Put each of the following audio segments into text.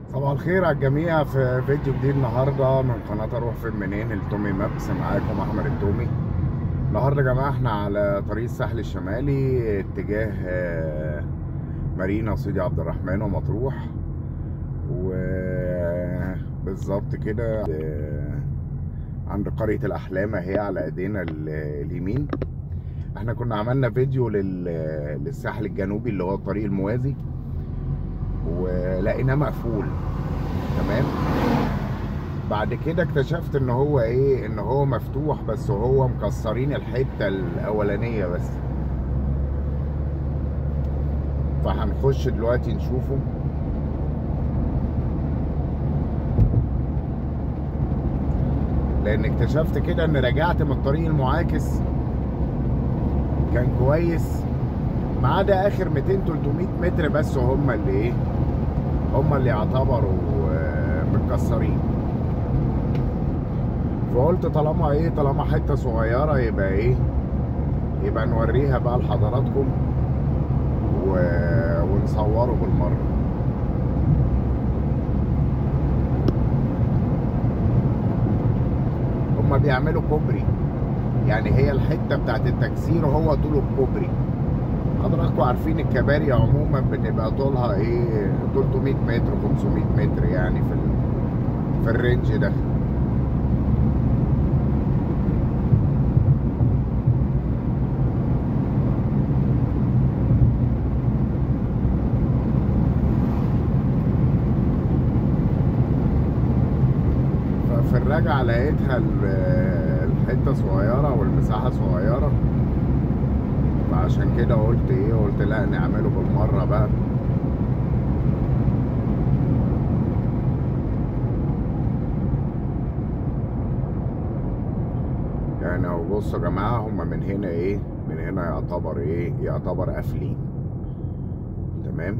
صباح الخير على الجميع في فيديو جديد النهارده من قناه اروح فين منين التومي مابس معاكم احمد التومي النهارده يا جماعه احنا على طريق الساحل الشمالي اتجاه آه، مارينا سيدي عبد الرحمن ومطروح وبالظبط كده آه، عند قريه الاحلام اهي على ايدينا ال- اليمين احنا كنا عملنا فيديو لل- للساحل الجنوبي اللي هو الطريق الموازي ولقيناه مقفول تمام بعد كده اكتشفت ان هو ايه ان هو مفتوح بس هو مكسرين الحته الاولانيه بس فهنخش دلوقتي نشوفه لان اكتشفت كده ان رجعت من الطريق المعاكس كان كويس ما عدا اخر 200 300 متر بس هم اللي ايه هم اللي يعتبروا آه، متكسرين فقلت طالما ايه طالما حته صغيره يبقى ايه يبقى نوريها بقى لحضراتكم و... ونصوره بالمره هما بيعملوا كوبري يعني هي الحته بتاعت التكسير هو طول الكوبري حضراتكم عارفين الكباري عموما بتبقى طولها ايه 300 متر 500 متر يعني في ال... في الرينج ده ففي الرجعة لقيتها ال- الحتة صغيرة والمساحة صغيرة فعشان كده قلت ايه قلت لا نعمله بالمرة بقى يعني اهو بصوا يا جماعة هما من هنا ايه من هنا يعتبر ايه يعتبر قافلين تمام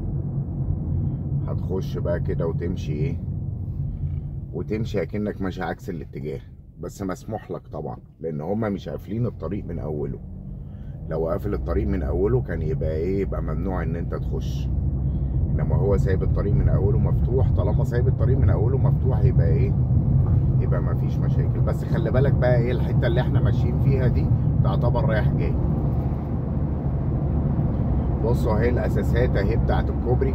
هتخش بقى كده وتمشي ايه وتمشي اكنك ماشي عكس الاتجاه بس مسموح لك طبعا لان هما مش قافلين الطريق من اوله لو قافل الطريق من اوله كان يبقى ايه يبقى ممنوع ان انت تخش انما هو سايب الطريق من اوله مفتوح طالما سايب الطريق من اوله مفتوح يبقى ايه يبقى مفيش مشاكل بس خلي بالك بقى ايه الحته اللي احنا ماشيين فيها دي تعتبر رايح جاي بصوا اهي الاساسات اهي بتاعت الكوبري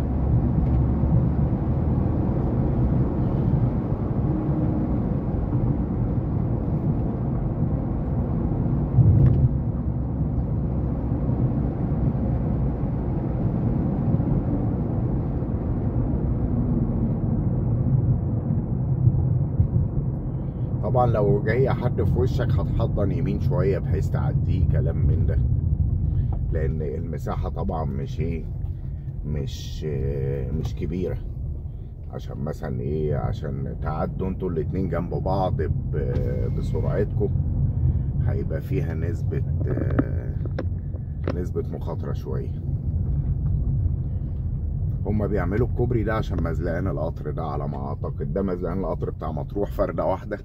طبعا لو جاي حد في وشك هتحضن يمين شويه بحيث تعديه كلام من ده لان المساحه طبعا مش ايه مش آه، مش كبيره عشان مثلا ايه عشان تعدوا انتوا الاتنين جنب بعض ب- بسرعتكم هيبقى فيها نسبة آه، نسبة مخاطرة شوية هما بيعملوا الكوبري ده عشان مزلقان القطر ده على ما اعتقد ده مزلقان القطر بتاع مطروح فردة واحدة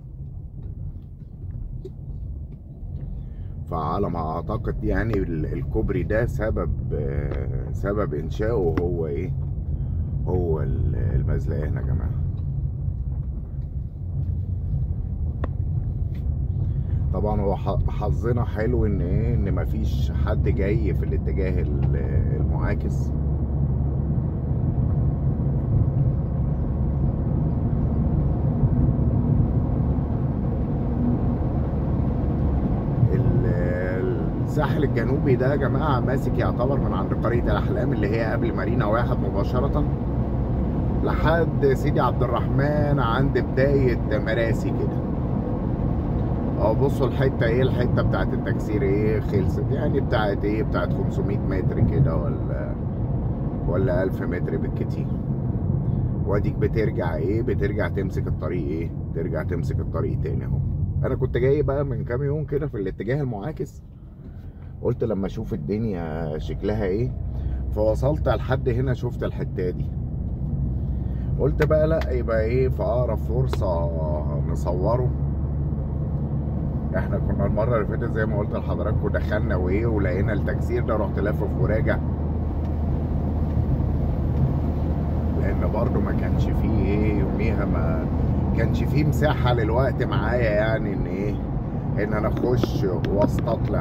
فعلى ما اعتقد يعني ال- الكوبري ده سبب آه، سبب انشائه هو ايه هو ال- المزلقان يا جماعه طبعا هو ح- حظنا حلو ان ايه ان مفيش حد جاي في الاتجاه ال- المعاكس ال- الساحل الجنوبي ده يا جماعه ماسك يعتبر من عند قريه الاحلام اللي هي قبل مارينا واحد مباشره لحد سيدي عبد الرحمن عند بدايه مراسي كده اه بصوا الحته ايه الحته بتاعت التكسير ايه خلصت يعني بتاعت ايه بتاعت 500 متر كده ولا ولا 1000 متر بالكتير واديك بترجع ايه بترجع تمسك الطريق ايه ترجع تمسك الطريق تاني اهو انا كنت جاي بقى من كام يوم كده في الاتجاه المعاكس قلت لما اشوف الدنيا شكلها ايه فوصلت لحد هنا شفت الحته دي قلت بقى لا يبقى ايه في اقرب فرصه نصوره احنا كنا المره اللي فاتت زي ما قلت لحضراتكم دخلنا وايه ولقينا التكسير ده رحت لافف وراجع لان برضه ما كانش فيه ايه يوميها ما كانش فيه مساحه للوقت معايا يعني ان ايه ان انا اخش واستطلع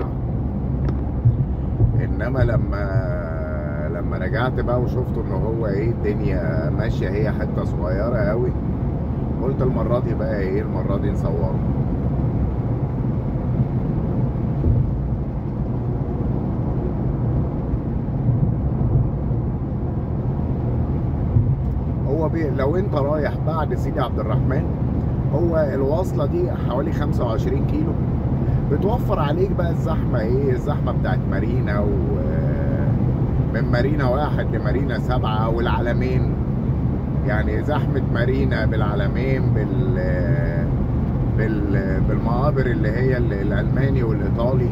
انما لما لما رجعت بقى وشفت ان هو ايه الدنيا ماشيه هي حته صغيره قوي قلت المره دي بقى ايه المره دي نصوره هو بي لو انت رايح بعد سيدي عبد الرحمن هو الواصله دي حوالي 25 كيلو بتوفر عليك بقى الزحمه ايه الزحمه بتاعت مارينا و من مارينا واحد لمارينا سبعة والعلمين يعني زحمة مارينا بالعلمين بال بال بالمقابر اللي هي الألماني والإيطالي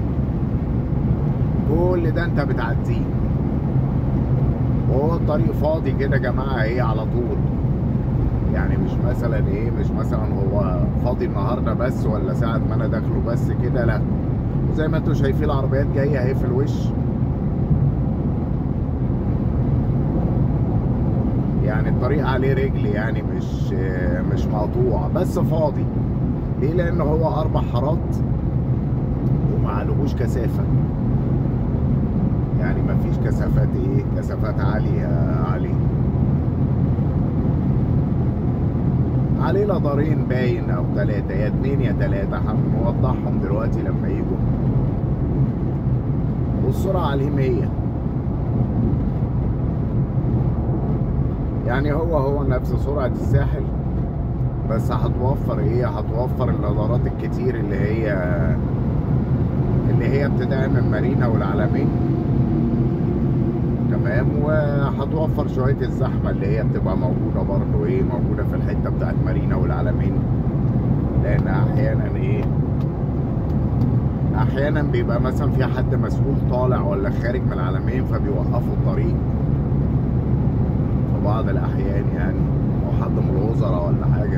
كل ده أنت بتعديه وهو الطريق فاضي كده يا جماعة إيه على طول يعني مش مثلا إيه مش مثلا هو فاضي النهاردة بس ولا ساعة ما أنا داخله بس كده لا زي ما انتوا شايفين العربيات جاية أهي في الوش يعني الطريق عليه رجل يعني مش مش مقطوع بس فاضي ليه لان هو اربع حارات وما عليهوش كثافه يعني ما فيش كثافات ايه كثافات عاليه عليه عليه لدارين باين او ثلاثه يا اتنين يا ثلاثه هنوضحهم دلوقتي لما يجوا والسرعه عليه 100 يعني هو هو نفس سرعة الساحل بس هتوفر ايه هتوفر الادارات الكتير اللي هي اللي هي ابتداء من مارينا والعلمين تمام وهتوفر شوية الزحمة اللي هي بتبقى موجودة برضو ايه موجودة في الحتة بتاعت مارينا والعلمين لان احيانا ايه احيانا بيبقى مثلا في حد مسؤول طالع ولا خارج من العلمين فبيوقفوا الطريق بعض الاحيان يعني او حد من الوزراء ولا حاجه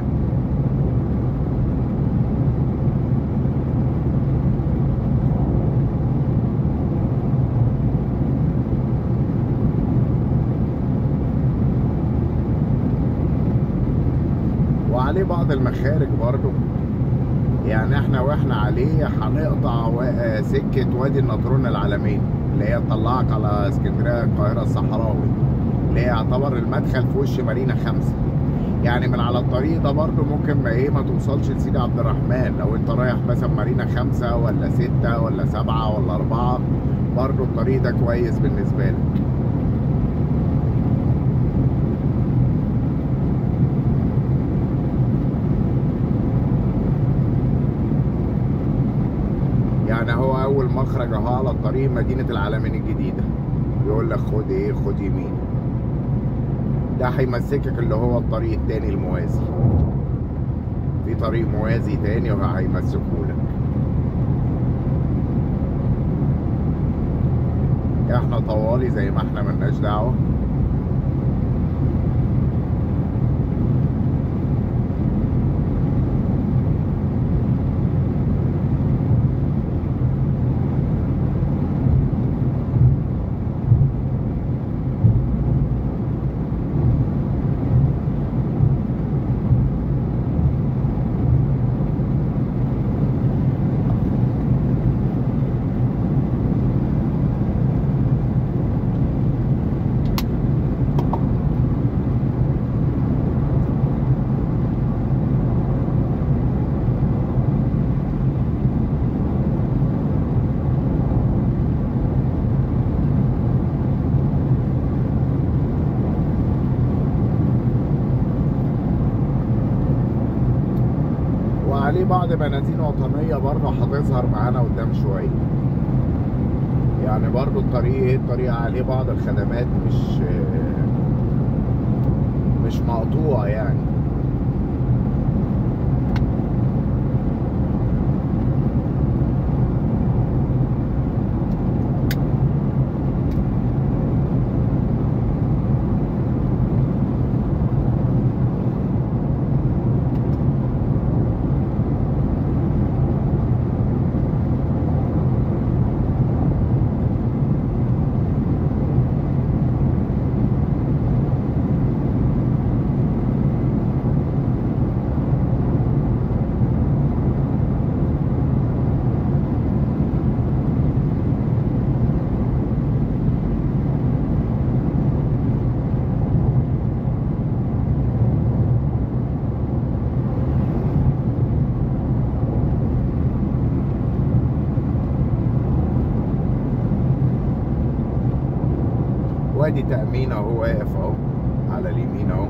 وعليه بعض المخارج برضو يعني احنا واحنا عليه هنقطع سكه وادي النطرون العالمين اللي هي تطلعك على اسكندريه القاهره الصحراوي اللي هي يعتبر المدخل في وش مارينا خمسة يعني من على الطريق ده برضو ممكن ما ايه ما توصلش لسيدي عبد الرحمن لو انت رايح مثلا مارينا خمسة ولا ستة ولا سبعة ولا أربعة برضو الطريق ده كويس بالنسبة لك يعني هو أول مخرج أهو على الطريق مدينة العالمين الجديدة يقول لك خد ايه خد يمين ده هيمسكك اللي هو الطريق التاني الموازي في طريق موازي تاني وهيمسكهولك احنا طوالي زي ما احنا ملناش دعوه عليه بعض بنادين وطنية برضه هتظهر معانا قدام شوية يعني برضه الطريق الطريق عليه بعض الخدمات مش مش مقطوع يعني وادي تأمين اهو واقف اهو على اليمين اهو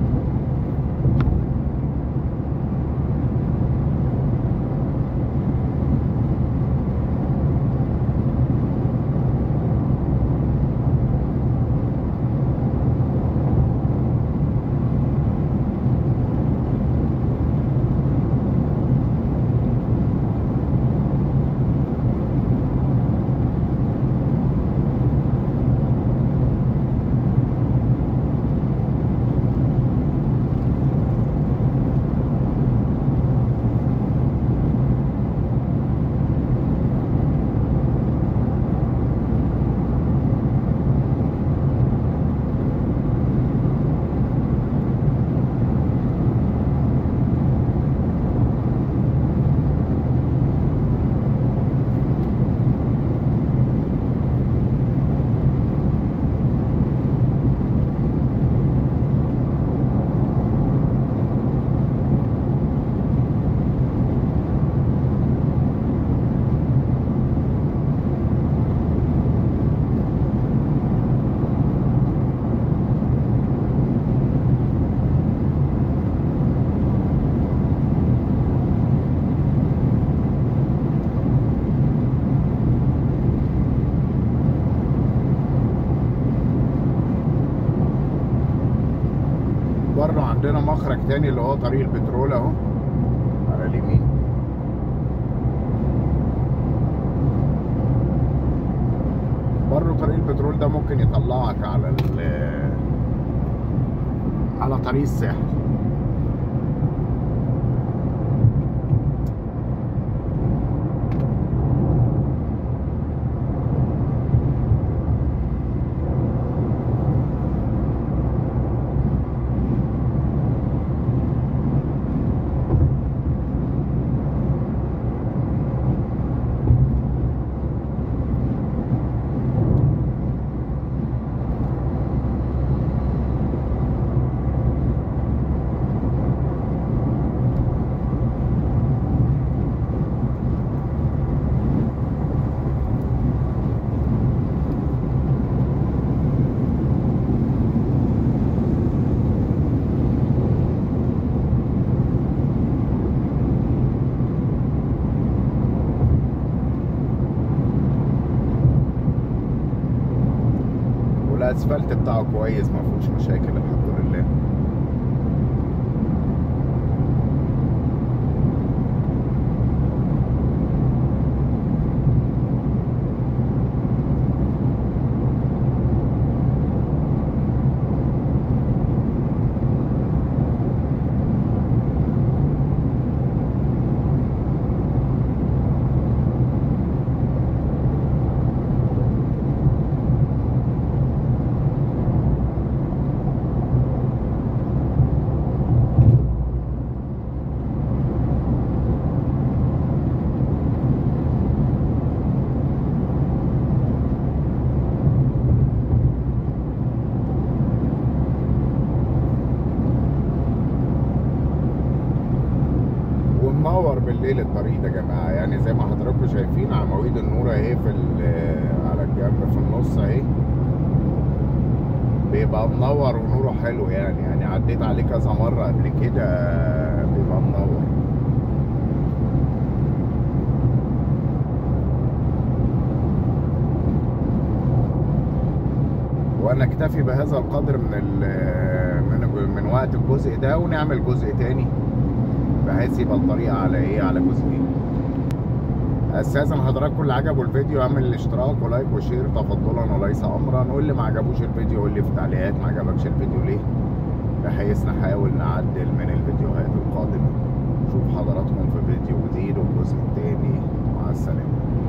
بره عندنا مخرج تاني اللي هو طريق البترول اهو على اليمين بره طريق البترول ده ممكن يطلعك على ال على طريق الساحل والاسفلت بتاعه كويس ما فيهوش مشاكل الحمد لله ومنور بالليل الطريق ده يا جماعه يعني زي ما حضراتكم شايفين عواميد النور اهي في ال- على الجنب في النص اهي بيبقى منور ونوره حلو يعني يعني عديت عليه كذا مره قبل كده بيبقى منور ونكتفي بهذا القدر من ال- من من وقت الجزء ده ونعمل جزء تاني بحيث يبقى الطريقه على ايه على جزئين استاذن حضراتكم اللي عجبوا الفيديو اعمل الاشتراك ولايك وشير تفضلا وليس امرا واللي ما عجبوش الفيديو قول لي في التعليقات ما عجبكش الفيديو ليه بحيث نحاول نعدل من الفيديوهات القادمه نشوف حضراتكم في فيديو جديد والجزء التاني مع السلامه